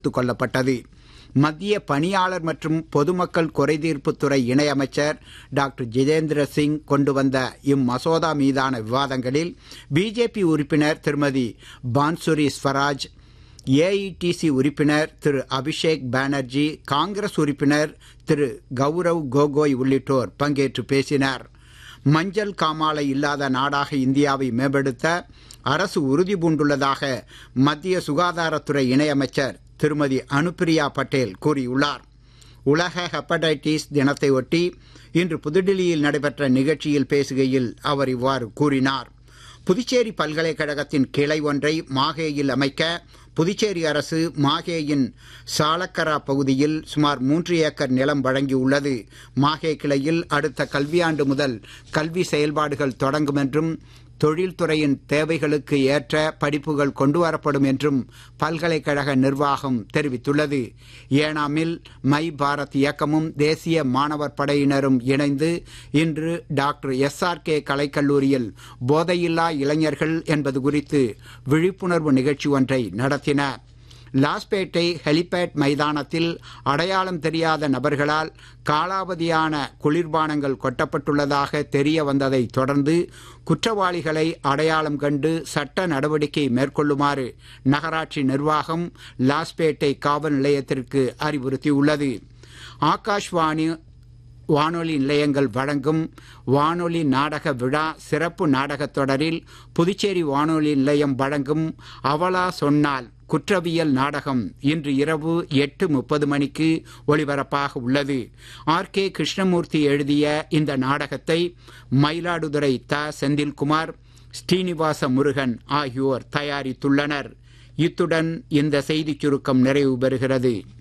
எடுத்துக் கொள்ளப்பட்டது மத்திய பணியாளர் மற்றும் பொதுமக்கள் குறைதீர்ப்புத்துறை இணையமைச்சர் டாக்டர் ஜிதேந்திர சிங் கொண்டு வந்த இம்மசோதா மீதான விவாதங்களில் பிஜேபி உறுப்பினர் திருமதி பான்சுரி ஸ்வராஜ் ஏஐடிசி உறுப்பினர் திரு அபிஷேக் பானர்ஜி காங்கிரஸ் உறுப்பினர் திரு கௌரவ் கோகோய் உள்ளிட்டோர் பங்கேற்று பேசினர் மஞ்சள் காமாலை இல்லாத நாடாக இந்தியாவை மேம்படுத்த அரசு உறுதி பூண்டுள்ளதாக மத்திய சுகாதாரத்துறை இணையமைச்சர் திருமதி அனுப்பிரியா பட்டேல் கூறியுள்ளார் உலக ஹெப்படைட்டிஸ் தினத்தை ஒட்டி இன்று புதுடில்லியில் நடைபெற்ற நிகழ்ச்சியில் பேசுகையில் அவர் இவ்வாறு கூறினார் புதுச்சேரி பல்கலைக்கழகத்தின் கிளை ஒன்றை மாஹேயில் அமைக்க புதுச்சேரி அரசு மாஹேயின் சாலக்கரா பகுதியில் சுமார் மூன்று ஏக்கர் நிலம் வழங்கியுள்ளது மாஹே கிளையில் அடுத்த கல்வியாண்டு முதல் கல்வி செயல்பாடுகள் தொடங்கும் என்றும் தொழில்துறையின் தேவைகளுக்கு ஏற்ற படிப்புகள் கொண்டுவரப்படும் என்றும் பல்கலைக்கழக நிர்வாகம் தெரிவித்துள்ளது ஏனாமில் மை பாரத் இயக்கமும் தேசிய மாணவர் படையினரும் இணைந்து இன்று டாக்டர் எஸ் ஆர் கே கலைக்கல்லூரியில் போதையில்லா இளைஞர்கள் என்பது குறித்து விழிப்புணர்வு நிகழ்ச்சி ஒன்றை நடத்தின லாஸ்பேட்டை ஹெலிபேட் மைதானத்தில் அடையாளம் தெரியாத நபர்களால் காலாவதியான குளிர்பானங்கள் கொட்டப்பட்டுள்ளதாக தெரிய வந்ததை தொடர்ந்து குற்றவாளிகளை அடையாளம் கண்டு சட்ட நடவடிக்கை மேற்கொள்ளுமாறு நகராட்சி நிர்வாகம் லாஸ்பேட்டை காவல் நிலையத்திற்கு அறிவுறுத்தியுள்ளது ஆகாஷ்வாணி வானொலி நிலையங்கள் வழங்கும் வானொலி நாடக விழா சிறப்பு நாடகத் தொடரில் புதுச்சேரி வானொலி நிலையம் வழங்கும் அவலா சொன்னால் குற்றவியல் நாடகம் இன்று இரவு எட்டு முப்பது மணிக்கு ஒளிபரப்பாக உள்ளது ஆர் கே கிருஷ்ணமூர்த்தி எழுதிய இந்த நாடகத்தை மயிலாடுதுறை த செந்தில்குமார் ஸ்ரீனிவாச முருகன் ஆகியோர் தயாரித்துள்ளனர் இத்துடன் இந்த செய்திச் சுருக்கம் நிறைவு பெறுகிறது